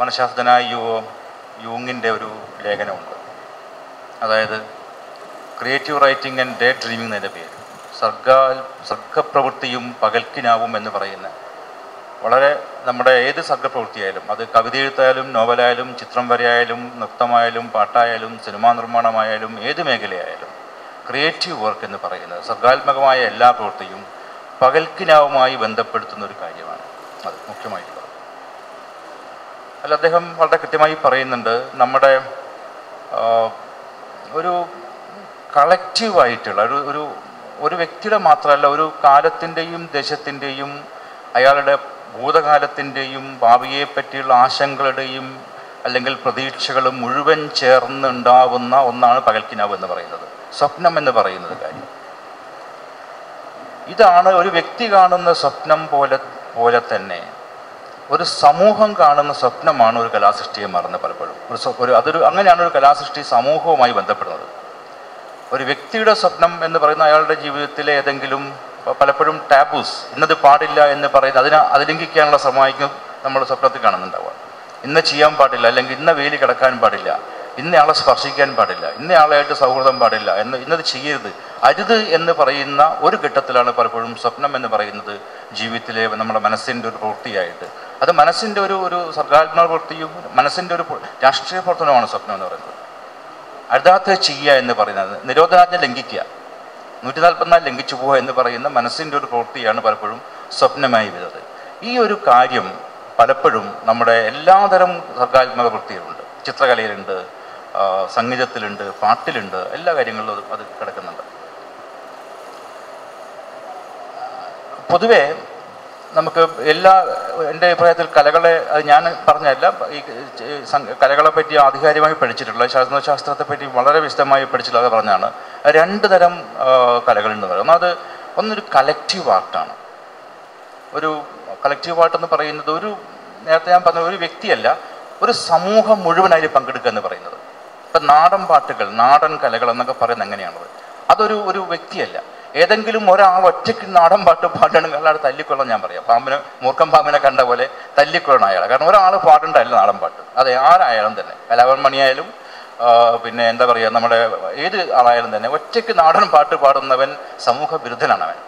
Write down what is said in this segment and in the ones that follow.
മനഃശാസ്ത്രജ്ഞനായ U യൂങ്ങിൻ്റെ ഒരു ലേഖനമുണ്ട് അതായത് creative writing and day dreaming എന്നതിൻ്റെ പേര് സർഗ സർഗപ്രവൃത്തിയും പകൽക്കിനാവും എന്ന് പറയുന്ന വളരെ നമ്മുടെ ഏത് സർഗപ്രവൃത്തിയായാലും അത് കവിത എഴുത്തായാലും നോവലായാലും ചിത്രം വരയായാലും നൃത്തമായാലും പാട്ടായാലും സിനിമാ നിർമ്മാണമായാലും ഏത് മേഖലയായാലും ക്രിയേറ്റീവ് വർക്ക് എന്ന് പറയുന്നത് സർഗാത്മകമായ എല്ലാ പ്രവൃത്തിയും പകൽക്കിനാവുമായി ബന്ധപ്പെടുത്തുന്ന ഒരു കാര്യമാണ് അത് മുഖ്യമായിട്ടുള്ളത് അല്ല അദ്ദേഹം വളരെ കൃത്യമായി പറയുന്നുണ്ട് നമ്മുടെ ആ, ഒരു കളക്റ്റീവായിട്ടുള്ള ഒരു ഒരു ഒരു വ്യക്തിയുടെ മാത്രമല്ല ഒരു കാലത്തിൻ്റെയും ദേശത്തിൻ്റെയും അയാളുടെ ഭൂതകാലത്തിൻ്റെയും ഭാവിയെ പറ്റിയുള്ള ആശങ്കകളുടെയും അല്ലെങ്കിൽ പ്രതീക്ഷകളും മുഴുവൻ ചേർന്നുണ്ടാവുന്ന ഒന്നാണ് പകൽക്കിനാവ് എന്ന് പറയുന്നത് സ്വപ്നം എന്ന് പറയുന്നത് കാര്യം ഇതാണ് ഒരു വ്യക്തി കാണുന്ന സ്വപ്നം പോലെ പോലെ തന്നെ ഒരു സമൂഹം കാണുന്ന സ്വപ്നമാണ് ഒരു കലാസൃഷ്ടിയെ മാറുന്നത് പലപ്പോഴും ഒരു സ്വ- ഒരു അതൊരു അങ്ങനെയാണ് ഒരു കലാസൃഷ്ടി സമൂഹവുമായി ബന്ധപ്പെടുന്നത് ഒരു വ്യക്തിയുടെ സ്വപ്നം എന്ന് പറയുന്ന അയാളുടെ ജീവിതത്തിലെ ഏതെങ്കിലും പ- പലപ്പോഴും ടാബൂസ് ഇന്നത് പാടില്ല എന്ന് പറയുന്ന അതിനെ അതിലംഘിക്കാനുള്ള ശ്രമമായിരിക്കും നമ്മൾ സ്വപ്നത്തിൽ കാണുന്നുണ്ടാവുക ഇന്ന് ചെയ്യാൻ പാടില്ല അല്ലെങ്കിൽ ഇന്ന വേലി കിടക്കാൻ പാടില്ല ഇന്നയാളെ സ്പർശിക്കാൻ പാടില്ല ഇന്നയാളായിട്ട് സൗഹൃദം പാടില്ല എന്ന് ഇന്നത് ചെയ്യരുത് അരുത് എന്ന് പറയുന്ന ഒരു ഘട്ടത്തിലാണ് പലപ്പോഴും സ്വപ്നം എന്ന് പറയുന്നത് ജീവിതത്തിലെ നമ്മുടെ മനസ്സിൻ്റെ ഒരു പ്രവൃത്തിയായിട്ട് അത് മനസ്സിൻ്റെ ഒരു ഒരു സർഗാത്മക പ്രവൃത്തിയും മനസ്സിൻ്റെ ഒരു പ്ര- രാഷ്ട്രീയ പ്രവർത്തനമാണ് സ്വപ്നം എന്ന് പറയുന്നത് അരുതാത്ത ചെയ്യുക എന്ന് പറയുന്നത് നിരോധനാജ്ഞ ലംഘിക്കുക നൂറ്റി നാൽപ്പത്തിനാല് ലംഘിച്ചു പോവുക എന്ന് പറയുന്ന മനസ്സിൻ്റെ ഒരു പ്രവൃത്തിയാണ് പലപ്പോഴും സ്വപ്നമായി വരുന്നത് ഈ ഒരു കാര്യം പലപ്പോഴും നമ്മുടെ എല്ലാതരം സർഗാത്മക പ്രവൃത്തികളുണ്ട് ചിത്രകലയിലുണ്ട് ആ, സംഗീതത്തിലുണ്ട് പാട്ടിലുണ്ട് എല്ലാ കാര്യങ്ങളിലും അത് അത് കിടക്കുന്നുണ്ട് പൊതുവേ നമുക്ക് എല്ലാ എൻ്റെ അഭിപ്രായത്തിൽ കലകളെ അത് ഞാൻ പറഞ്ഞല്ല ഈ സംഘ- കലകളെ പറ്റി ആധികാരികമായി പഠിച്ചിട്ടുള്ള ശാസ്ത്രശാസ്ത്രത്തെ പറ്റി വളരെ വിശദമായി പഠിച്ചിട്ടുള്ളത് പറഞ്ഞാണ് രണ്ട് തരം ആ, കലകളുണ്ട് പറയുന്നത് ഒന്നത് ഒന്നൊരു കളക്റ്റീവ് ആർട്ടാണ് ഒരു കളക്റ്റീവ് ആർട്ട് എന്ന് പറയുന്നത് ഒരു നേരത്തെ ഞാൻ പറഞ്ഞ ഒരു വ്യക്തിയല്ല ഒരു സമൂഹം മുഴുവൻ അതിൽ പങ്കെടുക്കുക എന്ന് പറയുന്നത് ഇപ്പം നാടൻ പാട്ടുകൾ നാടൻ കലകൾ എന്നൊക്കെ പറയുന്നത് എങ്ങനെയാണത് അതൊരു ഒരു വ്യക്തിയല്ല ഏതെങ്കിലും ഒരാൾ ഒറ്റയ്ക്ക് നാടൻ പാട്ട് പാടുകയാണെങ്കിൽ അയാളെ തല്ലിക്കൊള്ളാൻ ഞാൻ പറയാം പാമ്പിനെ മൂർഖം പാമ്പിനെ കണ്ട പോലെ തല്ലിക്കൊള്ളണം അയാളെ കാരണം ഒരാൾ പാടേണ്ടതല്ല നാടൻ പാട്ട് അതെ ആരായാലും തന്നെ കലാഭവൻ മണിയായാലും ആ, പിന്നെ എന്താ പറയുക നമ്മുടെ ഏത് ആളായാലും തന്നെ ഒറ്റയ്ക്ക് നാടൻ പാട്ട് പാടുന്നവൻ സമൂഹ വിരുദ്ധനാണ് അവൻ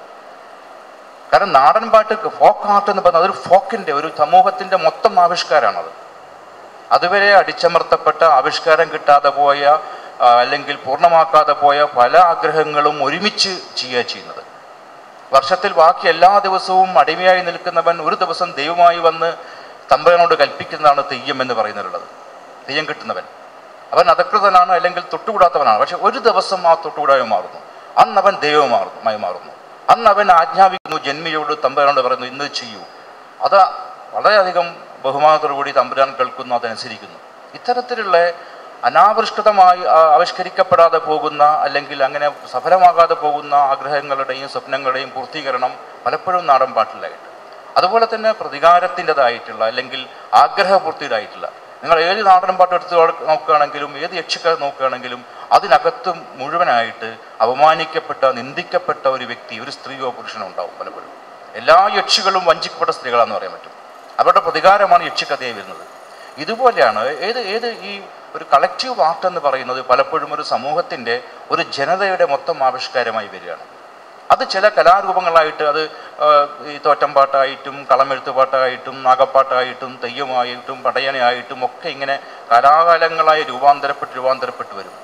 കാരണം നാടൻ പാട്ട് ഫോക്ക് ആർട്ട് എന്ന് പറഞ്ഞാൽ അതൊരു ഫോക്കിൻ്റെ ഒരു സമൂഹത്തിൻ്റെ മൊത്തം ആവിഷ്കാരമാണത് അതുവരെ അടിച്ചമർത്തപ്പെട്ട ആവിഷ്കാരം കിട്ടാതെ പോയ ആ, അല്ലെങ്കിൽ പൂർണ്ണമാക്കാതെ പോയ പല ആഗ്രഹങ്ങളും ഒരുമിച്ച് ചെയ്യുക ചെയ്യുന്നത് വർഷത്തിൽ ബാക്കി എല്ലാ ദിവസവും അടിമയായി നിൽക്കുന്നവൻ ഒരു ദിവസം ദൈവമായി വന്ന് തമ്പകനോട് കൽപ്പിക്കുന്നതാണ് തെയ്യം എന്ന് പറയുന്നതിലുള്ളത് തെയ്യം കിട്ടുന്നവൻ അവൻ അധകൃതനാണ് അല്ലെങ്കിൽ തൊട്ടുകൂടാത്തവനാണ് പക്ഷെ ഒരു ദിവസം ആ തൊട്ടുകൂടായ്മ മാറുന്നു അന്ന് അവൻ ദൈവമായി മാറുന്നു അന്ന് അവൻ ആജ്ഞാപിക്കുന്നു ജന്മിയോട് തമ്പുരാനോട് പറയുന്നു ഇന്ന് ചെയ്യൂ അത് വളരെയധികം ബഹുമാനത്തോടു കൂടി തമ്പുരാൻ കേൾക്കുന്നു അതനുസരിക്കുന്നു ഇത്തരത്തിലുള്ള അനാവിഷ്കൃതമായി ആ, ആവിഷ്കരിക്കപ്പെടാതെ പോകുന്ന അല്ലെങ്കിൽ അങ്ങനെ സഫലമാകാതെ പോകുന്ന ആഗ്രഹങ്ങളുടെയും സ്വപ്നങ്ങളുടെയും പൂർത്തീകരണം പലപ്പോഴും നാടൻ പാട്ടിലായിട്ട് അതുപോലെ തന്നെ പ്രതികാരത്തിൻ്റെതായിട്ടുള്ള അല്ലെങ്കിൽ ആഗ്രഹപൂർത്തിയുടേതായിട്ടുള്ള നിങ്ങൾ ഏത് നാടൻ പാട്ട് എടുത്ത് നോക്കുകയാണെങ്കിലും ഏത് യക്ഷിക്ക നോക്കുകയാണെങ്കിലും അതിനകത്തും മുഴുവനായിട്ട് അപമാനിക്കപ്പെട്ട നിന്ദിക്കപ്പെട്ട ഒരു വ്യക്തി ഒരു സ്ത്രീയോ പുരുഷനോ ഉണ്ടാവും പലപ്പോഴും എല്ലാ യക്ഷികളും വഞ്ചിക്കപ്പെട്ട സ്ത്രീകളാണെന്ന് പറയാൻ പറ്റും അവരുടെ പ്രതികാരമാണ് യക്ഷിക്കഥയായി വരുന്നത് ഇതുപോലെയാണ് ഏത് ഏത് ഈ ഒരു കളക്റ്റീവ് ആർട്ട് എന്ന് പറയുന്നത് പലപ്പോഴും ഒരു സമൂഹത്തിൻ്റെ ഒരു ജനതയുടെ മൊത്തം ആവിഷ്കാരമായി വരികയാണ് അത് ചില കലാരൂപങ്ങളായിട്ട് അത് ആ, ഈ തോറ്റംപാട്ടായിട്ടും കളമെഴുത്തുപാട്ടായിട്ടും നാഗപ്പാട്ടായിട്ടും തെയ്യമായിട്ടും പടയണയായിട്ടും ഒക്കെ ഇങ്ങനെ കലാകാലങ്ങളായി രൂപാന്തരപ്പെട്ട് രൂപാന്തരപ്പെട്ട് വരും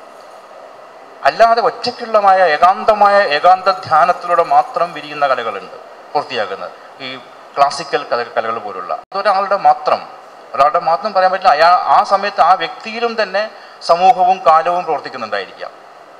അല്ലാതെ ഒറ്റയ്ക്കുള്ളമായ ഏകാന്തമായ ഏകാന്ത ധ്യാനത്തിലൂടെ മാത്രം വിരിയുന്ന കലകളുണ്ട് പൂർത്തിയാക്കുന്നത് ഈ ക്ലാസിക്കൽ കല കലകൾ പോലുള്ള അതൊരാളുടെ മാത്രം ഒരാളുടെ മാത്രം പറയാൻ പറ്റില്ല അയാൾ ആ സമയത്ത് ആ വ്യക്തിയിലും തന്നെ സമൂഹവും കാലവും പ്രവർത്തിക്കുന്നുണ്ടായിരിക്കാം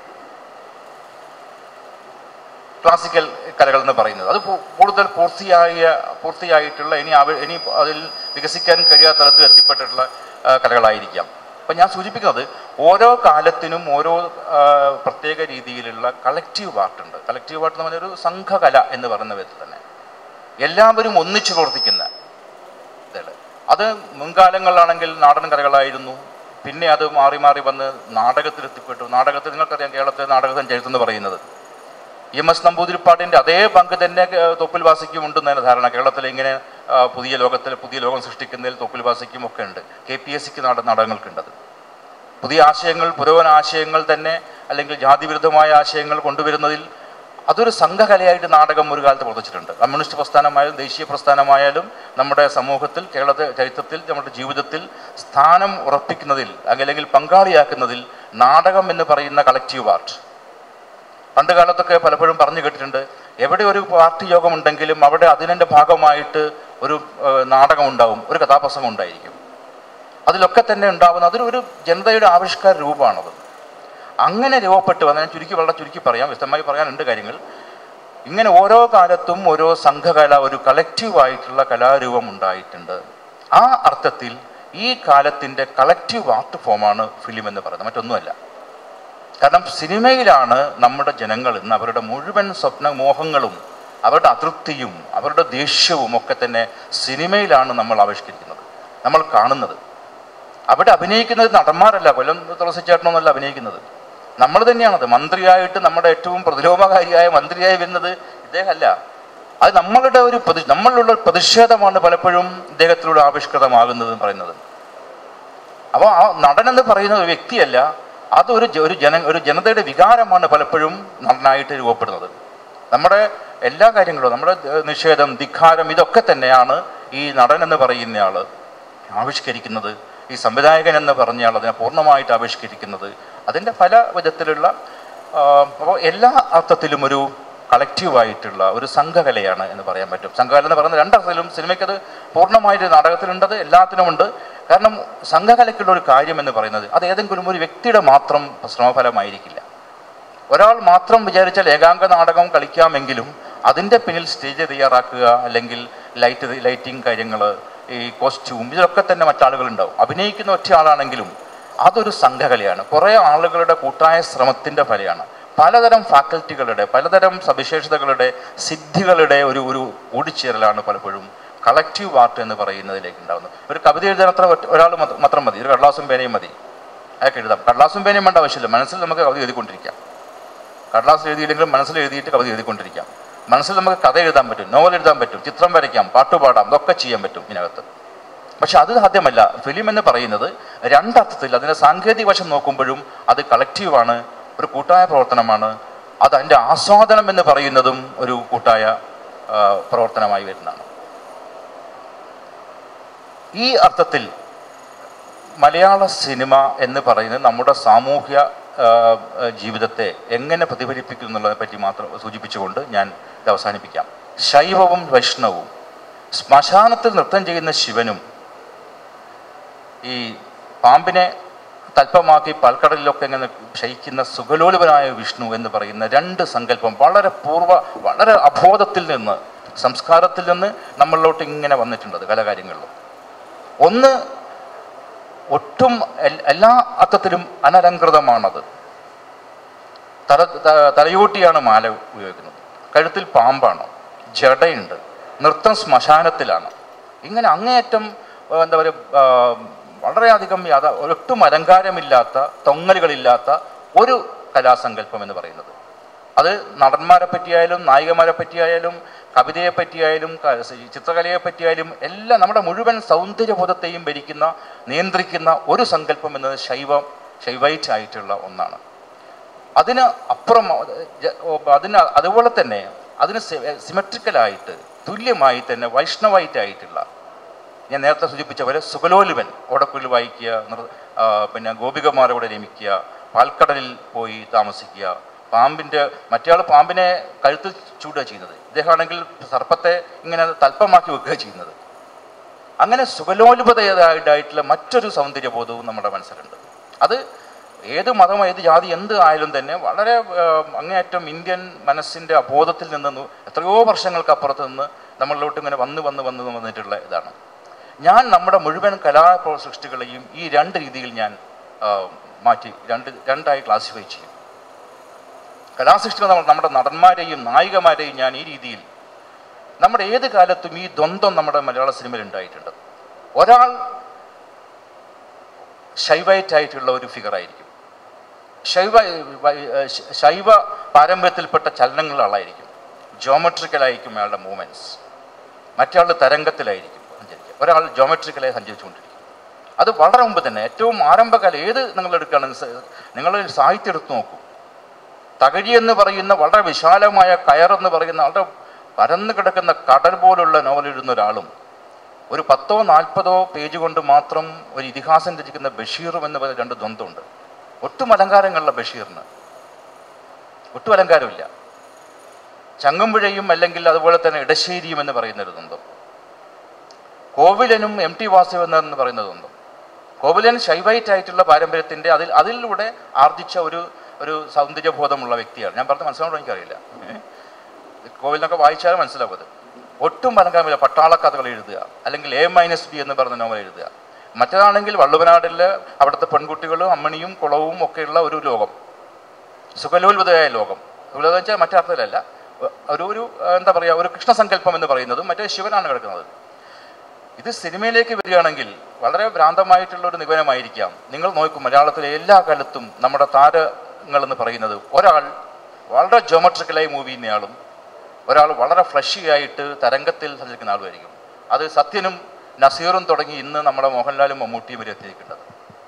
ക്ലാസിക്കൽ കലകൾ എന്ന് പറയുന്നത് അത് പൂ- കൂടുതൽ പൂർത്തിയായ പൂർത്തിയായിട്ടുള്ള ഇനി അവ ഇനി അതിൽ വികസിക്കാൻ കഴിയാത്ത തലത്തിൽ എത്തിപ്പെട്ടിട്ടുള്ള ആ, കലകളായിരിക്കാം അപ്പം ഞാൻ സൂചിപ്പിക്കുന്നത് ഓരോ കാലത്തിനും ഓരോ ആ, പ്രത്യേക രീതിയിലുള്ള കളക്റ്റീവ് ആർട്ടുണ്ട് കളക്റ്റീവ് ആർട്ട് എന്ന് പറഞ്ഞാൽ ഒരു സംഘകല എന്ന് പറയുന്ന വിധത്തിൽ തന്നെ എല്ലാവരും ഒന്നിച്ചു പ്രവർത്തിക്കുന്ന ഇതാണ് അത് മുൻകാലങ്ങളിലാണെങ്കിൽ നാടൻ കലകളായിരുന്നു പിന്നെ അത് മാറി മാറി വന്ന് നാടകത്തിലെത്തിപ്പെട്ടു നാടകത്തിൽ നിങ്ങൾക്കറിയാം കേരളത്തിലെ നാടക ചരിത്രം എന്ന് പറയുന്നത് എം എസ് നമ്പൂതിരിപ്പാടിൻ്റെ അതേ പങ്ക് തന്നെ ഏർ, തൊപ്പിൽ വാസിക്കും ഉണ്ടെന്നാണ് ധാരണ കേരളത്തിൽ ഇങ്ങനെ ആ, പുതിയ ലോകത്തിൽ പുതിയ ലോകം സൃഷ്ടിക്കുന്നതിൽ തോപ്പിൽ ഭാസിക്കും ഒക്കെ ഉണ്ട് കെ പി എസ് സിക്ക് നാട നാടകങ്ങൾക്കുണ്ടത് പുതിയ ആശയങ്ങൾ പുരോഗമന ആശയങ്ങൾ തന്നെ അല്ലെങ്കിൽ ജാതിവിരുദ്ധമായ ആശയങ്ങൾ കൊണ്ടുവരുന്നതിൽ അതൊരു സംഘകലയായിട്ട് നാടകം ഒരു കാലത്ത് പ്രവർത്തിച്ചിട്ടുണ്ട് കമ്മ്യൂണിസ്റ്റ് പ്രസ്ഥാനമായാലും ദേശീയ പ്രസ്ഥാനമായാലും നമ്മുടെ സമൂഹത്തിൽ കേരളത്തെ ചരിത്രത്തിൽ നമ്മുടെ ജീവിതത്തിൽ സ്ഥാനം ഉറപ്പിക്കുന്നതിൽ അല്ലെങ്കിൽ പങ്കാളിയാക്കുന്നതിൽ നാടകം എന്ന് പറയുന്ന കളക്റ്റീവ് ആർട്ട് പണ്ട് കാലത്തൊക്കെ പലപ്പോഴും പറഞ്ഞു കേട്ടിട്ടുണ്ട് എവിടെ ഒരു പാർട്ടി യോഗമുണ്ടെങ്കിലും അവിടെ അതിനെ ഭാഗമായിട്ട് ഒരു ഏഹ്, നാടകം ഉണ്ടാവും ഒരു കഥാപ്രസംഗം ഉണ്ടായിരിക്കും അതിലൊക്കെ തന്നെ ഉണ്ടാവുന്ന അതൊരു ഒരു ജനതയുടെ ആവിഷ്കാര രൂപമാണത് അങ്ങനെ രൂപപ്പെട്ട് വന്ന ഞാൻ ചുരുക്കി വളരെ ചുരുക്കി പറയാം വ്യക്തമായി പറയാനുണ്ട് കാര്യങ്ങൾ ഇങ്ങനെ ഓരോ കാലത്തും ഓരോ സംഘകല ഒരു കളക്റ്റീവായിട്ടുള്ള കലാരൂപം ഉണ്ടായിട്ടുണ്ട് ആ അർത്ഥത്തിൽ ഈ കാലത്തിൻ്റെ കളക്റ്റീവ് ആർട്ട് ഫോമാണ് ഫിലിം എന്ന് പറയുന്നത് മറ്റൊന്നുമല്ല കാരണം സിനിമയിലാണ് നമ്മുടെ ജനങ്ങൾ ഇന്ന് അവരുടെ മുഴുവൻ സ്വപ്ന മോഹങ്ങളും അവരുടെ അതൃപ്തിയും അവരുടെ ദേഷ്യവും ഒക്കെ തന്നെ സിനിമയിലാണ് നമ്മൾ ആവിഷ്കരിക്കുന്നത് നമ്മൾ കാണുന്നത് അവിടെ അഭിനയിക്കുന്നത് നടന്മാരല്ല കൊല്ലം തുളസിച്ചേട്ടനൊന്നല്ല അഭിനയിക്കുന്നത് നമ്മൾ തന്നെയാണത് മന്ത്രിയായിട്ട് നമ്മുടെ ഏറ്റവും പ്രതിലോമകാരിയായ മന്ത്രിയായി വരുന്നത് ഇദ്ദേഹമല്ല അത് നമ്മളുടെ ഒരു പ്രതി നമ്മളിലുള്ള ഒരു പ്രതിഷേധമാണ് പലപ്പോഴും ഇദ്ദേഹത്തിലൂടെ ആവിഷ്കൃതമാകുന്നത് എന്ന് പറയുന്നത് അപ്പോൾ ആ നടൻ എന്ന് പറയുന്ന ഒരു വ്യക്തിയല്ല അതൊരു ജ- ഒരു ജന ഒരു ജനതയുടെ വികാരമാണ് പലപ്പോഴും നടനായിട്ട് രൂപപ്പെടുന്നത് നമ്മുടെ എല്ലാ കാര്യങ്ങളും നമ്മുടെ ഏഹ്, നിഷേധം ധിക്കാരം ഇതൊക്കെ തന്നെയാണ് ഈ നടൻ എന്ന് പറയുന്ന ആള് ആവിഷ്കരിക്കുന്നത് ഈ സംവിധായകൻ എന്ന് പറഞ്ഞയാൾ അതിനെ പൂർണ്ണമായിട്ട് ആവിഷ്കരിക്കുന്നത് അതിൻ്റെ പല വിധത്തിലുള്ള അപ്പോൾ എല്ലാ അർത്ഥത്തിലും ഒരു കളക്റ്റീവായിട്ടുള്ള ഒരു സംഘകലയാണ് എന്ന് പറയാൻ പറ്റും സംഘകല എന്ന് പറയുന്ന രണ്ടർത്ഥത്തിലും സിനിമയ്ക്കത് പൂർണ്ണമായിട്ട് നാടകത്തിലുണ്ടത് എല്ലാത്തിനുമുണ്ട് കാരണം സംഘകലയ്ക്കുള്ള ഒരു കാര്യം എന്ന് പറയുന്നത് അത് ഏതെങ്കിലും ഒരു വ്യക്തിയുടെ മാത്രം ശ്രമഫലമായിരിക്കില്ല ഒരാൾ മാത്രം വിചാരിച്ചാൽ ഏകാംഗ നാടകം കളിക്കാമെങ്കിലും അതിൻ്റെ പിന്നിൽ സ്റ്റേജ് തയ്യാറാക്കുക അല്ലെങ്കിൽ ലൈറ്റ് ലൈറ്റിംഗ് കാര്യങ്ങൾ ഈ കോസ്റ്റ്യൂം ഇതിലൊക്കെ തന്നെ മറ്റാളുകളുണ്ടാവും അഭിനയിക്കുന്ന ഒറ്റ ആളാണെങ്കിലും അതൊരു സംഘകലയാണ് കുറേ ആളുകളുടെ കൂട്ടായ ശ്രമത്തിൻ്റെ ഫലമാണ് പലതരം ഫാക്കൽറ്റികളുടെ പലതരം സവിശേഷതകളുടെ സിദ്ധികളുടെ ഒരു ഒരു കൂടിച്ചേരലാണ് പലപ്പോഴും കളക്റ്റീവ് ആർട്ട് എന്ന് പറയുന്നതിലേക്ക് ഉണ്ടാകുന്നത് ഒരു കവിത എഴുതാൻ അത്ര ഒരാൾ മാത്രം മതി ഒരു കടലാസും പേനയും മതി അതൊക്കെ എഴുതാം കടലാസും പേനയും വേണ്ട ആവശ്യമില്ല മനസ്സിൽ നമുക്ക് കവിത എഴുതിക്കൊണ്ടിരിക്കാം കടലാസിൽ എഴുതിയില്ലെങ്കിലും മനസ്സിൽ എഴുതിയിട്ട് കവിത എഴുതിക്കൊണ്ടിരിക്കാം മനസ്സിൽ നമുക്ക് കഥ എഴുതാൻ പറ്റും നോവൽ എഴുതാൻ പറ്റും ചിത്രം വരയ്ക്കാം പാട്ട് പാടാം ഇതൊക്കെ ചെയ്യാൻ പറ്റും ഇതിനകത്ത് പക്ഷെ അത് സാധ്യമല്ല ഫിലിം എന്ന് പറയുന്നത് രണ്ടർത്ഥത്തിൽ അതിൻ്റെ സാങ്കേതിക വശം നോക്കുമ്പോഴും അത് കളക്റ്റീവാണ് ഒരു കൂട്ടായ പ്രവർത്തനമാണ് അത് അതിൻ്റെ ആസ്വാദനം എന്ന് പറയുന്നതും ഒരു കൂട്ടായ ആ, പ്രവർത്തനമായി വരുന്നതാണ് ഈ അർത്ഥത്തിൽ മലയാള സിനിമ എന്ന് പറയുന്നത് നമ്മുടെ സാമൂഹ്യ ആ, ആ, ജീവിതത്തെ എങ്ങനെ പ്രതിഫലിപ്പിക്കുന്നു എന്നുള്ളതിനെ പറ്റി മാത്രം സൂചിപ്പിച്ചുകൊണ്ട് ഞാൻ ഇത് അവസാനിപ്പിക്കാം ശൈവവും വൈഷ്ണവും ശ്മശാനത്തിൽ നൃത്തം ചെയ്യുന്ന ശിവനും ഈ പാമ്പിനെ തൽപ്പമാക്കി പാൽക്കടലിലൊക്കെ ഇങ്ങനെ ശയിക്കുന്ന സുഖലോലുപനായ വിഷ്ണു എന്ന് പറയുന്ന രണ്ട് സങ്കല്പം വളരെ പൂർവ്വ വളരെ അബോധത്തിൽ നിന്ന് സംസ്കാരത്തിൽ നിന്ന് നമ്മളിലോട്ട് ഇങ്ങനെ വന്നിട്ടുണ്ട് അത് പല കാര്യങ്ങളിലും ഒന്ന് ഒട്ടും എൽ- എല്ലാ അർത്ഥത്തിലും അനലങ്കൃതമാണത് തല ത- തലയോട്ടിയാണ് മാല ഉപയോഗിക്കുന്നത് കഴുത്തിൽ പാമ്പാണ് ജടയുണ്ട് നൃത്തം ശ്മശാനത്തിലാണ് ഇങ്ങനെ അങ്ങേയറ്റം ആ, എന്താ പറയുക ആ, വളരെയധികം യാത ഒട്ടും അലങ്കാരമില്ലാത്ത തൊങ്ങലുകളില്ലാത്ത ഒരു കലാസങ്കല്പം എന്ന് പറയുന്നത് അത് നടന്മാരെ പറ്റിയായാലും നായികമാരെ പറ്റിയായാലും കവിതയെ പറ്റിയായാലും ക- ചിത്രകലയെ പറ്റിയായാലും എല്ലാം നമ്മുടെ മുഴുവൻ സൗന്ദര്യബോധത്തെയും ഭരിക്കുന്ന നിയന്ത്രിക്കുന്ന ഒരു സങ്കല്പം എന്നത് ശൈവ ശൈവൈറ്റ് ആയിട്ടുള്ള ഒന്നാണ് അതിന് അപ്പുറം ജ- ഓ, അതിന് അതുപോലെ തന്നെ അതിന് സിമെട്രിക്കലായിട്ട് തുല്യമായി തന്നെ വൈഷ്ണവായിട്ടായിട്ടുള്ള ഞാൻ നേരത്തെ സൂചിപ്പിച്ച പോലെ സുഗലോലുവൻ ഓടക്കുള്ളിൽ വായിക്കുക നൃ- ആ, പിന്നെ ഗോപികമാരെ കൂടെ രമിക്കുക പാൽക്കടലിൽ പോയി താമസിക്കുക പാമ്പിൻ്റെ മറ്റേ പാമ്പിനെ കഴുത്തിൽ ചൂടുക ചെയ്യുന്നത് ഇദ്ദേഹമാണെങ്കിൽ സർപ്പത്തെ ഇങ്ങനെ തൽപ്പമാക്കി വെക്കുക ചെയ്യുന്നത് അങ്ങനെ സുഗലോലുപതയായിട്ടുള്ള മറ്റൊരു സൗന്ദര്യബോധവും നമ്മുടെ മനസ്സിലുണ്ട് അത് ഏത് മതം ഏത് ജാതി എന്ത് ആയാലും തന്നെ വളരെ ആ, അങ്ങേയറ്റം ഇന്ത്യൻ മനസ്സിൻ്റെ അബോധത്തിൽ നിന്ന് ന്നു- എത്രയോ വർഷങ്ങൾക്ക് അപ്പുറത്ത് നിന്ന് നമ്മളിലോട്ട് ഇങ്ങനെ വന്ന് വന്ന് വന്ന് വന്നിട്ടുള്ള ഇതാണ് ഞാൻ നമ്മുടെ മുഴുവൻ കലാ പ്രോ- സൃഷ്ടികളെയും ഈ രണ്ട് രീതിയിൽ ഞാൻ ആ, മാറ്റി രണ്ട് രണ്ടായി ക്ലാസിഫൈ ചെയ്യും കലാസൃഷ്ടികൾ നമ്മൾ നമ്മുടെ നടന്മാരെയും നായികമാരെയും ഞാൻ ഈ രീതിയിൽ നമ്മുടെ ഏത് കാലത്തും ഈ ദ്വന്ദ്വം നമ്മുടെ മലയാള സിനിമയിൽ ഉണ്ടായിട്ടുണ്ട് ഒരാൾ ശൈവൈറ്റ് ആയിട്ടുള്ള ഒരു ഫിഗറായിരിക്കും ശൈവ ശ- ശൈവ പാരമ്പര്യത്തിൽപ്പെട്ട ചലനങ്ങളുള്ള ആളായിരിക്കും ജോമെട്രിക്കലായിരിക്കും അയാളുടെ മൂവ്മെൻറ്റ്സ് മറ്റേ തരംഗത്തിലായിരിക്കും സഞ്ചരിക്കുക ഒരാൾ ജോമെട്രിക്കലായി സഞ്ചരിച്ചുകൊണ്ടിരിക്കും അത് വളരെ മുമ്പ് തന്നെ ഏറ്റവും ആരംഭകാലം ഏത് നിങ്ങൾ എടുക്കുകയാണെങ്കിൽ സ- നിങ്ങൾ സാഹിത്യം എടുത്ത് നോക്കൂ തകഴി എന്ന് പറയുന്ന വളരെ വിശാലമായ കയറെന്ന് പറയുന്ന വളരെ പരന്നു കിടക്കുന്ന കടൽ പോലുള്ള നോവൽ എഴുതുന്ന ഒരാളും ഒരു പത്തോ നാൽപ്പതോ പേജ് കൊണ്ട് മാത്രം ഒരു ഇതിഹാസം രചിക്കുന്ന ബഷീറും എന്ന് പറയുന്ന രണ്ട് ദ്വന്ദ്വമുണ്ട് ഒട്ടും അലങ്കാരങ്ങളുള്ള ബഷീറിന് ഒട്ടും അലങ്കാരമില്ല ചങ്ങമ്പുഴയും അല്ലെങ്കിൽ അതുപോലെ തന്നെ ഇടശ്ശേരിയും എന്ന് പറയുന്ന ഒരു ദ്വന്ദ്വം കോവിലനും എം ടി വാസുദേവൻ എന്ന് പറയുന്ന ദ്വന്ദ്വം കോവിലൻ ശൈവൈറ്റ് ആയിട്ടുള്ള പാരമ്പര്യത്തിൻ്റെ അതിൽ അതിലൂടെ ആർജിച്ച ഒരു ഒരു സൗന്ദര്യബോധമുള്ള വ്യക്തിയാണ് ഞാൻ പറഞ്ഞത് മനസ്സിലാവണോ എനിക്കറിയില്ല ഏ? കോവിലിനൊക്കെ വായിച്ചാലും മനസ്സിലാവും അത് ഒട്ടും അലങ്കാരമില്ല പട്ടാള കഥകൾ എഴുതുക അല്ലെങ്കിൽ എ മൈനസ് ബി എന്ന് പറഞ്ഞ നോവൽ എഴുതുക മറ്റേതാണെങ്കിൽ വള്ളുവനാടിലെ അവിടുത്തെ പെൺകുട്ടികളും അമ്മണിയും കുളവും ഒക്കെയുള്ള ഒരു ലോകം സുഖലോത്ഭുതമായ ലോകം സുഖലോകം വെച്ചാൽ മറ്റർത്ഥത്തിലല്ല ഒരു ഒരു ആ, എന്താ പറയുക ഒരു കൃഷ്ണസങ്കല്പം എന്ന് പറയുന്നതും മറ്റേ ശിവനാണ് കിടക്കുന്നത് ഇത് സിനിമയിലേക്ക് വരികയാണെങ്കിൽ വളരെ ഭ്രാന്തമായിട്ടുള്ള ഒരു നിഗമനമായിരിക്കാം നിങ്ങൾ നോക്കും മലയാളത്തിലെ എല്ലാ കാലത്തും നമ്മുടെ താരങ്ങൾ എന്ന് പറയുന്നത് ഒരാൾ വളരെ ജോമെട്രിക്കലായി മൂവ് ചെയ്യുന്നയാളും ഒരാൾ വളരെ ഫ്ലഷി ആയിട്ട് തരംഗത്തിൽ സഞ്ചരിക്കുന്ന ആളുമായിരിക്കും അത് സത്യനും നസീറും തുടങ്ങി ഇന്ന് നമ്മുടെ മോഹൻലാലും മമ്മൂട്ടിയും വരെ എത്തിയിരിക്കുന്നത്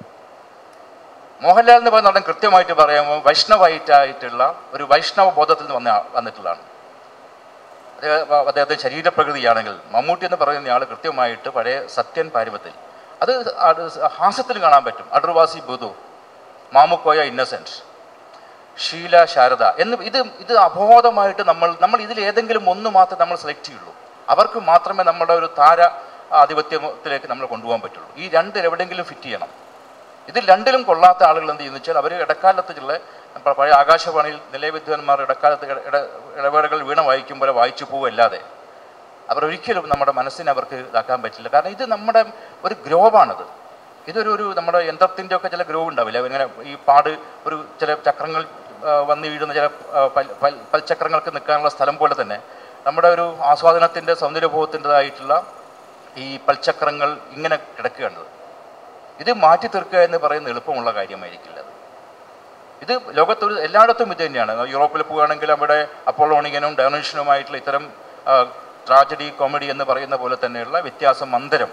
മോഹൻലാൽ എന്ന് പറയുന്ന നടൻ കൃത്യമായിട്ട് പറയുമ്പോൾ വൈഷ്ണവായിട്ടായിട്ടുള്ള ഒരു വൈഷ്ണവ ബോധത്തിൽ നിന്ന് വന്ന ആ- വന്നിട്ടുള്ളതാണ് അദ്ദേഹം അദ്ദേഹത്തെ ശരീരപ്രകൃതിയാണെങ്കിൽ മമ്മൂട്ടി എന്ന് പറയുന്ന ആൾ കൃത്യമായിട്ട് പഴയ സത്യൻ പാരമ്പത്തിൽ അത് അത് ഹാസ്യത്തിൽ കാണാൻ പറ്റും അടർവാസി ബുധു മാമുക്കോയ ഇന്നസെൻറ്റ് ഷീല ശാരദ എന്ന് ഇത് ഇത് അബോധമായിട്ട് നമ്മൾ നമ്മൾ ഇതിൽ ഏതെങ്കിലും ഒന്ന് മാത്രമേ നമ്മൾ സെലക്ട് ചെയ്യുള്ളൂ അവർക്ക് മാത്രമേ നമ്മുടെ ഒരു താര ആധിപത്യത്തിലേക്ക് നമ്മൾ കൊണ്ടുപോകാൻ പറ്റുള്ളൂ ഈ രണ്ടിൽ എവിടെയെങ്കിലും ഫിറ്റ് ചെയ്യണം ഇതിൽ രണ്ടിലും കൊള്ളാത്ത ആളുകൾ എന്ത് ചെയ്യുന്നു വെച്ചാൽ അവർ ഇടക്കാലത്തുള്ള നമ്മുടെ പഴയ ആകാശവാണിയിൽ നിലയവിദ്വാൻമാർ ഇടക്കാലത്ത് ഇട- ഇട- ഇടവേളകൾ വീണ വായിക്കും പോലെ വായിച്ചു പോവല്ലാതെ അവർ ഒരിക്കലും നമ്മുടെ മനസ്സിനെ അവർക്ക് ഇതാക്കാൻ പറ്റില്ല കാരണം ഇത് നമ്മുടെ ഒരു ഗ്രോവാണിത് ഇതൊരു ഒരു നമ്മുടെ യന്ത്രത്തിൻ്റെ ഒക്കെ ചില ഗ്രോ ഉണ്ടാവില്ല ഇങ്ങനെ ഈ പാട് ഒരു ചില ചക്രങ്ങൾ ആ, വന്ന് വീഴുന്ന ചില ആ, പൽ- പൽ- പൽചക്രങ്ങൾക്ക് നിൽക്കാനുള്ള സ്ഥലം പോലെ തന്നെ നമ്മുടെ ഒരു ആസ്വാദനത്തിൻ്റെ സൗന്ദര്യബോധത്തിൻ്റെതായിട്ടുള്ള ഈ പൽചക്രങ്ങൾ ഇങ്ങനെ കിടക്കുകയാണ് ഇത് മാറ്റി തീർക്കുക എന്ന് പറയുന്നത് എളുപ്പമുള്ള കാര്യമായിരിക്കില്ല അത് ഇത് ലോകത്തൊരു എല്ലായിടത്തും ഇത് തന്നെയാണ് യൂറോപ്പിൽ പോവുകയാണെങ്കിൽ അവിടെ അപ്പോളോണിയനും ഡയണീഷ്യനുമായിട്ടുള്ള ഇത്തരം ട്രാജഡി കോമഡി എന്ന് പറയുന്ന പോലെ തന്നെയുള്ള വ്യത്യാസം അന്തരം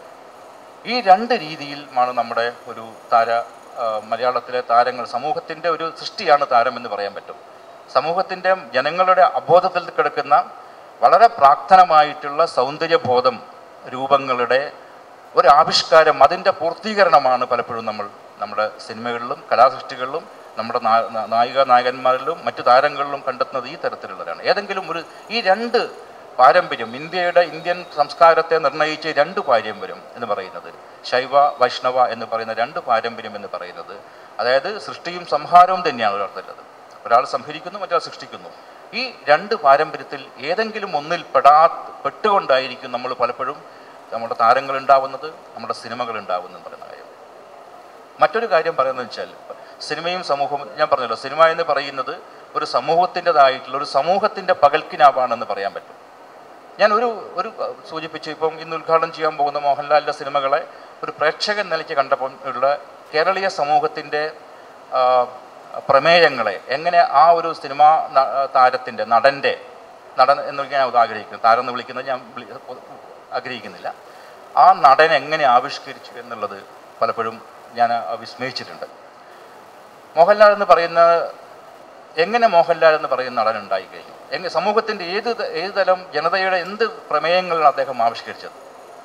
ഈ രണ്ട് രീതിയിൽ ആണ് നമ്മുടെ ഒരു താര ആ, മലയാളത്തിലെ താരങ്ങൾ സമൂഹത്തിൻ്റെ ഒരു സൃഷ്ടിയാണ് താരം എന്ന് പറയാൻ പറ്റും സമൂഹത്തിൻ്റെ ജനങ്ങളുടെ അബോധത്തിൽ കിടക്കുന്ന വളരെ പ്രാക്തനമായിട്ടുള്ള സൗന്ദര്യബോധം രൂപങ്ങളുടെ ഒരു ആവിഷ്കാരം അതിൻ്റെ പൂർത്തീകരണമാണ് പലപ്പോഴും നമ്മൾ നമ്മുടെ സിനിമകളിലും കലാസൃഷ്ടികളിലും നമ്മുടെ നാ- നാ- നായിക നായകന്മാരിലും മറ്റു താരങ്ങളിലും കണ്ടെത്തുന്നത് ഈ തരത്തിലുള്ളതാണ് ഏതെങ്കിലും ഒരു ഈ രണ്ട് പാരമ്പര്യം ഇന്ത്യയുടെ ഇന്ത്യൻ സംസ്കാരത്തെ നിർണ്ണയിച്ച രണ്ട് പാരമ്പര്യം എന്ന് പറയുന്നത് ശൈവ വൈഷ്ണവ എന്ന് പറയുന്ന രണ്ട് പാരമ്പര്യം എന്ന് പറയുന്നത് അതായത് സൃഷ്ടിയും സംഹാരവും തന്നെയാണ് ഒരർത്ഥമുള്ളത് ഒരാൾ സംഹരിക്കുന്നു മറ്റൊരാൾ സൃഷ്ടിക്കുന്നു ഈ രണ്ട് പാരമ്പര്യത്തിൽ ഏതെങ്കിലും ഒന്നിൽ പെടാ പെട്ടുകൊണ്ടായിരിക്കും നമ്മൾ പലപ്പോഴും നമ്മുടെ താരങ്ങൾ ഉണ്ടാവുന്നത് നമ്മുടെ സിനിമകൾ ഉണ്ടാവുന്നത് എന്ന് പറയുന്ന കാര്യം മറ്റൊരു കാര്യം പറയുന്നത് വെച്ചാൽ സിനിമയും സമൂഹവും ഞാൻ പറഞ്ഞല്ലോ സിനിമ എന്ന് പറയുന്നത് ഒരു സമൂഹത്തിൻ്റെതായിട്ടുള്ള ഒരു സമൂഹത്തിൻ്റെ പകൽക്കിനാവാണെന്ന് പറയാൻ പറ്റും ഞാൻ ഒരു ഒരു സൂചിപ്പിച്ചു ഇപ്പം ഇന്ന് ഉദ്ഘാടനം ചെയ്യാൻ പോകുന്ന മോഹൻലാലിൻ്റെ സിനിമകളെ ഒരു പ്രേക്ഷകൻ നിലയ്ക്ക് കണ്ടപ്പോൾ ഉള്ള കേരളീയ സമൂഹത്തിൻ്റെ ആ, പ്രമേയങ്ങളെ എങ്ങനെ ആ ഒരു സിനിമാ ന- താരത്തിൻ്റെ നടൻ്റെ നടൻ എന്ന് ഞാൻ ആഗ്രഹിക്കുന്നു താരം എന്ന് വിളിക്കുന്നത് ഞാൻ വിളി- ആഗ്രഹിക്കുന്നില്ല ആ നടൻ എങ്ങനെ ആവിഷ്കരിച്ചു എന്നുള്ളത് പലപ്പോഴും ഞാൻ വിസ്മയിച്ചിട്ടുണ്ട് മോഹൻലാൽ എന്ന് പറയുന്ന എങ്ങനെ മോഹൻലാൽ എന്ന് പറയുന്ന നടൻ ഉണ്ടായി കഴിഞ്ഞു എങ്ങനെ സമൂഹത്തിൻ്റെ ഏത് ത- ഏത് തലം ജനതയുടെ എന്ത് പ്രമേയങ്ങളാണ് അദ്ദേഹം ആവിഷ്കരിച്ചത്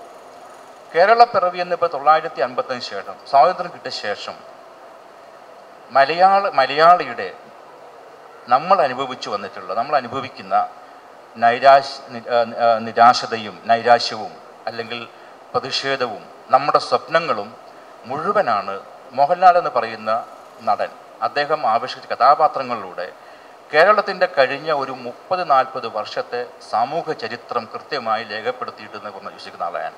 കേരള പിറവി എന്നിപ്പോൾ തൊള്ളായിരത്തി അൻപത്തഞ്ച് ശേഷം സ്വാതന്ത്ര്യം കിട്ടിയ ശേഷം മലയാള മലയാളിയുടെ നമ്മൾ അനുഭവിച്ചു വന്നിട്ടുള്ള നമ്മൾ അനുഭവിക്കുന്ന നൈരാശ നി- ആ, ആ, നിരാശതയും നൈരാശ്യവും അല്ലെങ്കിൽ പ്രതിഷേധവും നമ്മുടെ സ്വപ്നങ്ങളും മുഴുവനാണ് മോഹൻലാൽ എന്ന് പറയുന്ന നടൻ അദ്ദേഹം ആവിഷ്കരിച്ച കഥാപാത്രങ്ങളിലൂടെ കേരളത്തിൻ്റെ കഴിഞ്ഞ ഒരു മുപ്പത് നാൽപ്പത് വർഷത്തെ സാമൂഹ്യ ചരിത്രം കൃത്യമായി രേഖപ്പെടുത്തിയിട്ടെന്ന് പറഞ്ഞ് വിശ്വസിക്കുന്ന ആളാണ്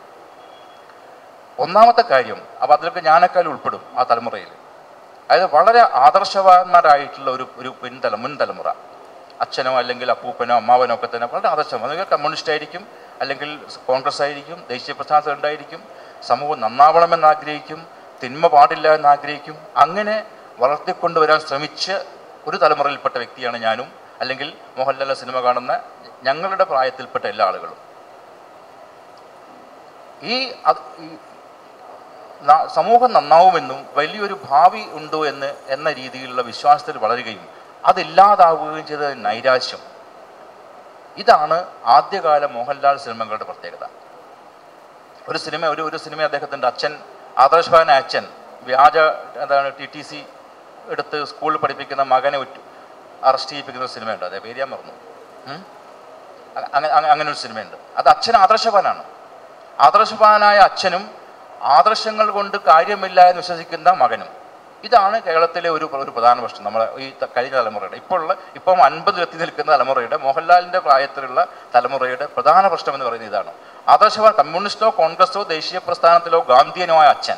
ഒന്നാമത്തെ കാര്യം അപ്പോൾ അതിലൊക്കെ ഞാനേക്കാൾ ഉൾപ്പെടും ആ തലമുറയിൽ അതായത് വളരെ ആദർശവാന്മാരായിട്ടുള്ള ഒരു ഒരു പിൻതല മുൻ തലമുറ അച്ഛനോ അല്ലെങ്കിൽ അപ്പൂപ്പനോ അമ്മാവനോ ഒക്കെ തന്നെ വളരെ ആദർശം അല്ലെങ്കിൽ കമ്മ്യൂണിസ്റ്റ് ആയിരിക്കും അല്ലെങ്കിൽ കോൺഗ്രസ് ആയിരിക്കും ദേശീയ പ്രസ്ഥാനത്തിൽ ഉണ്ടായിരിക്കും സമൂഹം നന്നാവണമെന്ന് ആഗ്രഹിക്കും തിന്മ പാടില്ല എന്ന് ആഗ്രഹിക്കും അങ്ങനെ വളർത്തിക്കൊണ്ടുവരാൻ ശ്രമിച്ച ഒരു തലമുറയിൽപ്പെട്ട വ്യക്തിയാണ് ഞാനും അല്ലെങ്കിൽ മോഹൻലാലിൻ്റെ സിനിമ കാണുന്ന ഞങ്ങളുടെ പ്രായത്തിൽപ്പെട്ട എല്ലാ ആളുകളും ഈ അത് ഈ ന- സമൂഹം നന്നാവുമെന്നും വലിയൊരു ഭാവി ഉണ്ടോ എന്ന് എന്ന രീതിയിലുള്ള വിശ്വാസത്തിൽ വളരുകയും അതില്ലാതാവുകയും ചെയ്ത നൈരാശ്യം ഇതാണ് ആദ്യകാല മോഹൻലാൽ സിനിമകളുടെ പ്രത്യേകത ഒരു സിനിമ ഒരു ഒരു സിനിമ അദ്ദേഹത്തിൻ്റെ അച്ഛൻ ആദർശവാന അച്ഛൻ വ്യാജ എന്താണ് ടി ടി സി എടുത്ത് സ്കൂളിൽ പഠിപ്പിക്കുന്ന മകനെ ഉറ്റ് അറസ്റ്റ് ചെയ്യിപ്പിക്കുന്ന ഒരു സിനിമയുണ്ട് അതേ പേര് ഞാൻ മറന്നു ഉം? അ- അങ്ങ- അങ്ങ- അങ്ങനെ ഒരു സിനിമയുണ്ട് അത് അച്ഛൻ ആദർശവാനാണ് ആദർശവാനായ അച്ഛനും ആദർശങ്ങൾ കൊണ്ട് കാര്യമില്ല എന്ന് വിശ്വസിക്കുന്ന മകനും ഇതാണ് കേരളത്തിലെ ഒരു ഒരു പ്രധാന പ്രശ്നം നമ്മൾ ഈ ത- കഴിഞ്ഞ തലമുറയുടെ ഇപ്പോൾ ഉള്ള ഇപ്പം അൻപതിലെത്തി നിൽക്കുന്ന തലമുറയുടെ മോഹൻലാലിൻ്റെ പ്രായത്തിലുള്ള തലമുറയുടെ പ്രധാന പ്രശ്നം എന്ന് പറയുന്നത് ഇതാണ് ആദർശവാൻ കമ്മ്യൂണിസ്റ്റോ കോൺഗ്രസോ ദേശീയ പ്രസ്ഥാനത്തിലോ ഗാന്ധിയനോ ആയ അച്ഛൻ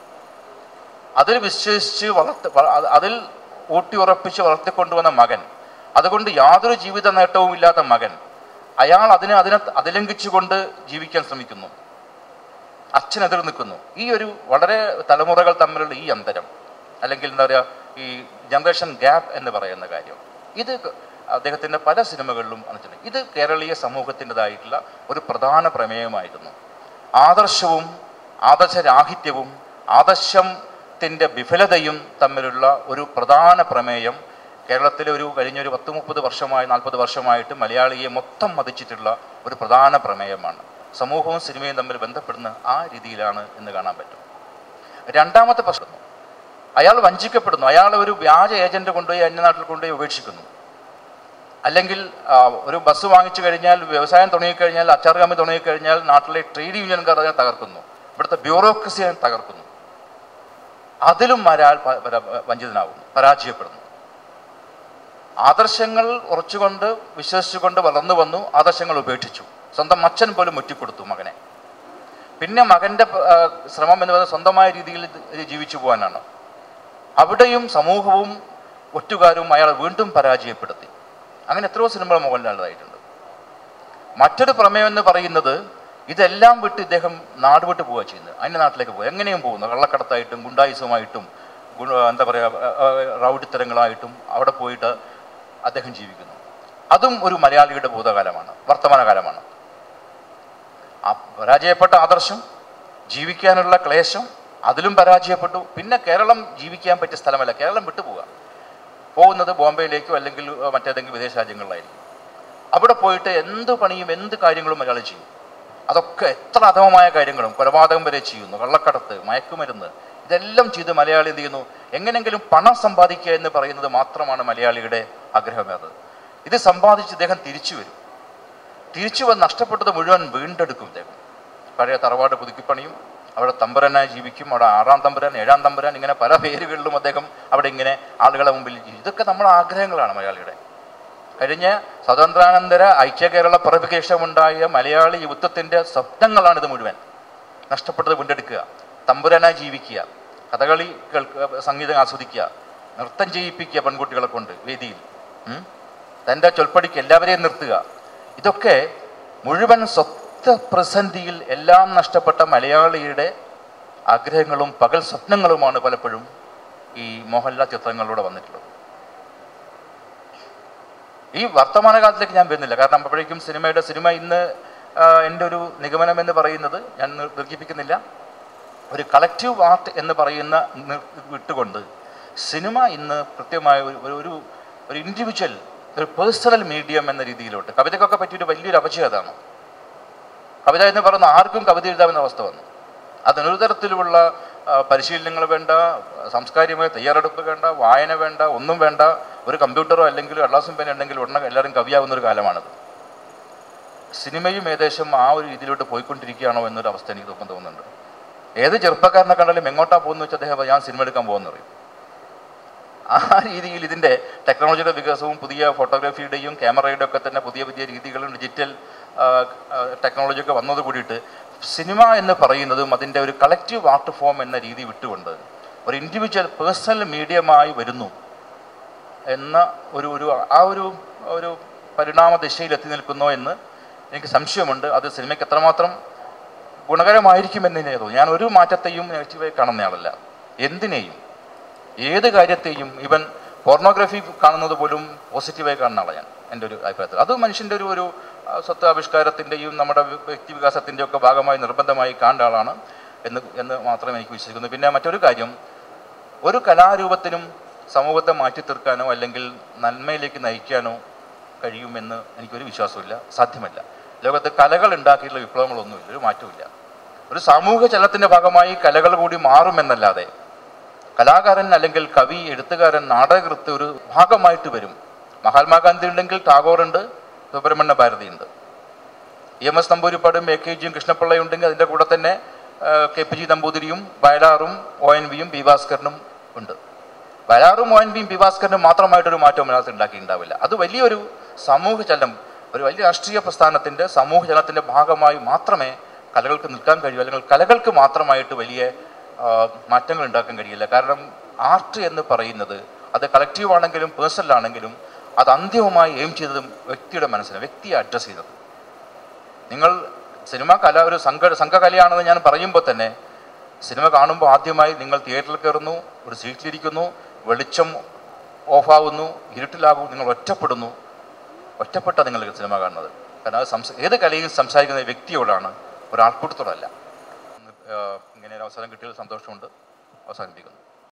അതിൽ വിശ്വസിച്ച് വളർത്തി വ- അത് അതിൽ ഊട്ടി ഉറപ്പിച്ച് വളർത്തിക്കൊണ്ടുവന്ന മകൻ അതുകൊണ്ട് യാതൊരു ജീവിത നേട്ടവും ഇല്ലാത്ത മകൻ അയാൾ അതിനെ അതിനെ അതിലംഘിച്ചുകൊണ്ട് ജീവിക്കാൻ ശ്രമിക്കുന്നു അച്ഛൻ എതിർ നിൽക്കുന്നു ഈ ഒരു വളരെ തലമുറകൾ തമ്മിലുള്ള ഈ അന്തരം അല്ലെങ്കിൽ എന്താ പറയുക ഈ ജനറേഷൻ ഗ്യാപ്പ് എന്ന് പറയുന്ന കാര്യം ഇത് അദ്ദേഹത്തിൻ്റെ പല സിനിമകളിലും വന്നിട്ടുണ്ട് ഇത് കേരളീയ സമൂഹത്തിൻ്റെതായിട്ടുള്ള ഒരു പ്രധാന പ്രമേയമായിരുന്നു ആദർശവും ആദർശരാഹിത്യവും ആദർശത്തിൻ്റെ വിഫലതയും തമ്മിലുള്ള ഒരു പ്രധാന പ്രമേയം കേരളത്തിലെ ഒരു കഴിഞ്ഞൊരു പത്ത് മുപ്പത് വർഷമായി നാൽപ്പത് വർഷമായിട്ട് മലയാളിയെ മൊത്തം മതിച്ചിട്ടുള്ള ഒരു പ്രധാന പ്രമേയമാണ് സമൂഹവും സിനിമയും തമ്മിൽ ബന്ധപ്പെടുന്ന ആ രീതിയിലാണ് എന്ന് കാണാൻ പറ്റും രണ്ടാമത്തെ പ്രശ്നം അയാൾ വഞ്ചിക്കപ്പെടുന്നു അയാൾ ഒരു വ്യാജ ഏജന്റ് കൊണ്ടുപോയി അന്യനാട്ടിൽ കൊണ്ടുപോയി ഉപേക്ഷിക്കുന്നു അല്ലെങ്കിൽ ആ, ഒരു ബസ് വാങ്ങിച്ചു കഴിഞ്ഞാൽ വ്യവസായം തുടങ്ങിക്കഴിഞ്ഞാൽ അച്ചാർ കമ്പനി തുടങ്ങിക്കഴിഞ്ഞാൽ നാട്ടിലെ ട്രേഡ് യൂണിയൻകാർ അതിനെ തകർക്കുന്നു ഇവിടുത്തെ ബ്യൂറോക്രസി അതിനെ തകർക്കുന്നു അതിലും ഒരാൾ പ- പര- വഞ്ചിതനാകുന്നു പരാജയപ്പെടുന്നു ആദർശങ്ങൾ ഉറച്ചുകൊണ്ട് വിശ്വസിച്ചുകൊണ്ട് വളർന്നു വന്നു ആദർശങ്ങൾ ഉപേക്ഷിച്ചു സ്വന്തം അച്ഛൻ പോലും മുറ്റിക്കൊടുത്തു മകനെ പിന്നെ മകന്റെ ആ, ശ്രമം എന്ന് പറയുന്നത് സ്വന്തമായ രീതിയിൽ ഇത് ജീവിച്ചു പോകാനാണ് അവിടെയും സമൂഹവും ഒറ്റുകാരും അയാളെ വീണ്ടും പരാജയപ്പെടുത്തി അങ്ങനെ എത്രയോ സിനിമകൾ മോഹൻലാലിനായിട്ടുണ്ട് മറ്റൊരു പ്രമേയം എന്ന് പറയുന്നത് ഇതെല്ലാം വിട്ട് ഇദ്ദേഹം നാട് വിട്ട് പോവുക ചെയ്യുന്നത് അന്യ നാട്ടിലേക്ക് പോകുക എങ്ങനെയും പോകുന്നു കള്ളക്കടത്തായിട്ടും ഗുണ്ടായുസമായിട്ടും ഗുണ- എന്താ പറയുക റൗഡിത്തരങ്ങളായിട്ടും അവിടെ പോയിട്ട് അദ്ദേഹം ജീവിക്കുന്നു അതും ഒരു മലയാളിയുടെ ഭൂതകാലമാണ് വർത്തമാനകാലമാണ് ആ പരാജയപ്പെട്ട ആദർശം ജീവിക്കാനുള്ള ക്ലേശം അതിലും പരാജയപ്പെട്ടു പിന്നെ കേരളം ജീവിക്കാൻ പറ്റിയ സ്ഥലമല്ല കേരളം വിട്ടുപോവുക പോകുന്നത് ബോംബെയിലേക്കോ അല്ലെങ്കിൽ ഏഹ്, മറ്റേതെങ്കിലും വിദേശ രാജ്യങ്ങളിലായിരിക്കും അവിടെ പോയിട്ട് എന്ത് പണിയും എന്ത് കാര്യങ്ങളും മലയാളി ചെയ്യും അതൊക്കെ എത്ര അധമമായ കാര്യങ്ങളും കൊലപാതകം വരെ ചെയ്യുന്നു കള്ളക്കടത്ത് മയക്കുമരുന്ന് ഇതെല്ലാം ചെയ്ത് മലയാളി എന്ത് ചെയ്യുന്നു എങ്ങനെങ്കിലും പണം സമ്പാദിക്കുക എന്ന് പറയുന്നത് മാത്രമാണ് മലയാളിയുടെ ആഗ്രഹം അത് ഇത് സമ്പാദിച്ച് ഇദ്ദേഹം തിരിച്ചു വരും തിരിച്ചു വന്ന് നഷ്ടപ്പെട്ടത് മുഴുവൻ വീണ്ടെടുക്കും ഇദ്ദേഹം പഴയ തറവാട് പുതുക്കിപ്പണിയും അവിടെ തമ്പുരാനായി ജീവിക്കും അവിടെ ആറാം തമ്പുരാൻ ഏഴാം തമ്പുരാൻ ഇങ്ങനെ പല പേരുകളിലും അദ്ദേഹം അവിടെ ഇങ്ങനെ ആളുകളെ മുമ്പിൽ ജീവിക്കും ഇതൊക്കെ നമ്മുടെ ആഗ്രഹങ്ങളാണ് മലയാളിയുടെ കഴിഞ്ഞ സ്വതന്ത്രാനന്തര ഐക്യ കേരള പിറവിക്കേഷമുണ്ടായ മലയാളി യുദ്ധത്തിൻ്റെ സ്വപ്നങ്ങളാണിത് മുഴുവൻ നഷ്ടപ്പെട്ടത് വീണ്ടെടുക്കുക തമ്പുരാനായി ജീവിക്കുക കഥകളി കേൾക്കുക സംഗീതം ആസ്വദിക്കുക നൃത്തം ചെയ്യിപ്പിക്കുക പെൺകുട്ടികളെ കൊണ്ട് വേദിയിൽ ഉം? തൻ്റെ ചൊൽപ്പടിക്ക് എല്ലാവരെയും നിർത്തുക ഇതൊക്കെ മുഴുവൻ സ്വത്ത് പ്രതിസന്ധിയിൽ എല്ലാം നഷ്ടപ്പെട്ട മലയാളിയുടെ ആഗ്രഹങ്ങളും പകൽ സ്വപ്നങ്ങളുമാണ് പലപ്പോഴും ഈ മോഹൻലാൽ ചിത്രങ്ങളിലൂടെ വന്നിട്ടുള്ളത് ഈ വർത്തമാനകാലത്തിലേക്ക് ഞാൻ വരുന്നില്ല കാരണം അപ്പോഴേക്കും സിനിമയുടെ സിനിമ ഇന്ന് ആ, എൻ്റെ ഒരു നിഗമനം എന്ന് പറയുന്നത് ഞാൻ നിർ- ദീർഘിപ്പിക്കുന്നില്ല ഒരു കളക്റ്റീവ് ആർട്ട് എന്ന് പറയുന്ന നി- വിട്ടുകൊണ്ട് സിനിമ ഇന്ന് കൃത്യമായ ഒരു ഒരു- ഒരു ഒരു ഇൻഡിവിജ്വൽ ഒരു പേഴ്സണൽ മീഡിയം എന്ന രീതിയിലോട്ട് കവിതയ്ക്കൊക്കെ പറ്റിയൊരു വലിയൊരു അപചയം അതാണ് കവിത എന്ന് പറയുന്ന ആർക്കും കവിത എഴുതാമെന്ന അവസ്ഥ വന്നു അതിനൊരു തരത്തിലുള്ള ആ, പരിശീലനങ്ങൾ വേണ്ട സാംസ്കാരികമായ തയ്യാറെടുപ്പ് വേണ്ട വായന വേണ്ട ഒന്നും വേണ്ട ഒരു കമ്പ്യൂട്ടറോ അല്ലെങ്കിൽ കടലാസും പേന ഉണ്ടെങ്കിൽ ഉടനെ എല്ലാവരും കവിയാവുന്ന ഒരു കാലമാണത് സിനിമയും ഏകദേശം ആ ഒരു രീതിയിലോട്ട് പോയിക്കൊണ്ടിരിക്കുകയാണോ എന്നൊരു അവസ്ഥ എനിക്ക് തോപ്പം തോന്നുന്നുണ്ട് ഏത് ചെറുപ്പക്കാരനെ കണ്ടാലും എങ്ങോട്ടാ പോകുന്നു വെച്ചാൽ അദ്ദേഹം പറയും, ഞാൻ സിനിമ എടുക്കാൻ പോകുമെന്ന് പറയും ആ രീതിയിൽ ഇതിൻ്റെ ടെക്നോളജിയുടെ വികാസവും പുതിയ ഫോട്ടോഗ്രാഫിയുടെയും ക്യാമറയുടെ ഒക്കെ തന്നെ പുതിയ പുതിയ രീതികളും ഡിജിറ്റൽ ടെക്നോളജി ഒക്കെ വന്നത് കൂടിയിട്ട് സിനിമ എന്ന് പറയുന്നതും അതിൻ്റെ ഒരു കളക്റ്റീവ് ആർട്ട് ഫോം എന്ന രീതി വിട്ടുകൊണ്ട് ഒരു ഇൻഡിവിജ്വൽ പേഴ്സണൽ മീഡിയമായി വരുന്നു എന്ന ഒരു ഒരു ആ ഒരു ഒരു പരിണാമ ദിശയിൽ എത്തി നിൽക്കുന്നോ എന്ന് എനിക്ക് സംശയമുണ്ട് അത് സിനിമയ്ക്ക് എത്രമാത്രം ഗുണകരമായിരിക്കുമെന്ന് എനിക്ക് തോന്നുന്നു ഞാൻ ഒരു മാറ്റത്തെയും നെഗറ്റീവായി കാണുന്നയാളല്ല എന്തിനേയും ഏത് കാര്യത്തെയും ഇവൻ പോർണോഗ്രഫി കാണുന്നത് പോലും പോസിറ്റീവായി കാണുന്ന ആളാണ് ഞാൻ എൻ്റെ ഒരു അഭിപ്രായത്തിൽ അത് മനുഷ്യൻ്റെ ഒരു ഒരു ആ, സ്വത്താവിഷ്കാരത്തിൻ്റെയും നമ്മുടെ വ്യ- വ്യക്തി വികാസത്തിൻ്റെ ഒക്കെ ഭാഗമായി നിർബന്ധമായി കാണേണ്ട ആളാണ് എന്ന് എന്ന് മാത്രമേ എനിക്ക് വിശ്വസിക്കുന്നു പിന്നെ മറ്റൊരു കാര്യം ഒരു കലാരൂപത്തിനും സമൂഹത്തെ മാറ്റി തീർക്കാനോ അല്ലെങ്കിൽ നന്മയിലേക്ക് നയിക്കാനോ കഴിയുമെന്ന് എനിക്കൊരു വിശ്വാസമില്ല സാധ്യമല്ല ലോകത്ത് കലകൾ ഉണ്ടാക്കിയിട്ടുള്ള വിപ്ലവങ്ങളൊന്നുമില്ല ഒരു മാറ്റമില്ല ഒരു സാമൂഹിക ചലനത്തിൻ്റെ ഭാഗമായി കലകൾ കൂടി മാറുമെന്നല്ലാതെ കലാകാരൻ അല്ലെങ്കിൽ കവി എഴുത്തുകാരൻ നാടകകൃത്ത് ഒരു ഭാഗമായിട്ട് വരും മഹാത്മാഗാന്ധി ഉണ്ടെങ്കിൽ ടാഗോർ ഉണ്ട് സുബ്രഹ്മണ്യ ഭാരതി ഉണ്ട് ഇ എം എസ് നമ്പൂരിപ്പാടും എ കെ ജിയും കൃഷ്ണപിള്ളയും ഉണ്ടെങ്കിൽ അതിൻ്റെ കൂടെ തന്നെ ആ, കെ പി ജി നമ്പൂതിരിയും വയലാറും ഒ എൻ വിയും പി ഭാസ്കരനും ഉണ്ട് വയലാറും ഒ എൻ വിയും പി ഭാസ്കരനും മാത്രമായിട്ടൊരു മാറ്റം അതിനകത്ത് ഉണ്ടാക്കിയിട്ടുണ്ടാവില്ല അത് വലിയൊരു സമൂഹ ചലനം ഒരു വലിയ രാഷ്ട്രീയ പ്രസ്ഥാനത്തിൻ്റെ സമൂഹ ചലനത്തിൻ്റെ ഭാഗമായി മാത്രമേ കലകൾക്ക് നിൽക്കാൻ കഴിയൂ അല്ലെങ്കിൽ കലകൾക്ക് മാത്രമായിട്ട് വലിയ ആ, മാറ്റങ്ങൾ ഉണ്ടാക്കാൻ കഴിയില്ല കാരണം ആർട്ട് എന്ന് പറയുന്നത് അത് കളക്റ്റീവ് ആണെങ്കിലും പേഴ്സണൽ ആണെങ്കിലും അത് അന്തിമമായി എയിം ചെയ്തതും വ്യക്തിയുടെ മനസ്സിനെ വ്യക്തിയെ അഡ്രസ്സ് ചെയ്തത് നിങ്ങൾ സിനിമ കല ഒരു സംഘ സംഘകലയാണെന്ന് ഞാൻ പറയുമ്പോൾ തന്നെ സിനിമ കാണുമ്പോൾ ആദ്യമായി നിങ്ങൾ തിയേറ്ററിൽ കയറുന്നു ഒരു സീറ്റിലിരിക്കുന്നു വെളിച്ചം ഓഫാവുന്നു ഇരുട്ടിലാകും നിങ്ങൾ ഒറ്റപ്പെടുന്നു ഒറ്റപ്പെട്ട നിങ്ങൾ സിനിമ കാണുന്നത് കാരണം അത് സംസ ഏത് കലയും സംസാരിക്കുന്ന വ്യക്തിയോടാണ് ഒരാൾക്കൂട്ടത്തോടല്ല ഇന്ന്, ആ, ഇങ്ങനെ ഒരു അവസരം കിട്ടിയതിൽ സന്തോഷമുണ്ട് അവസാനിപ്പിക്കുന്നു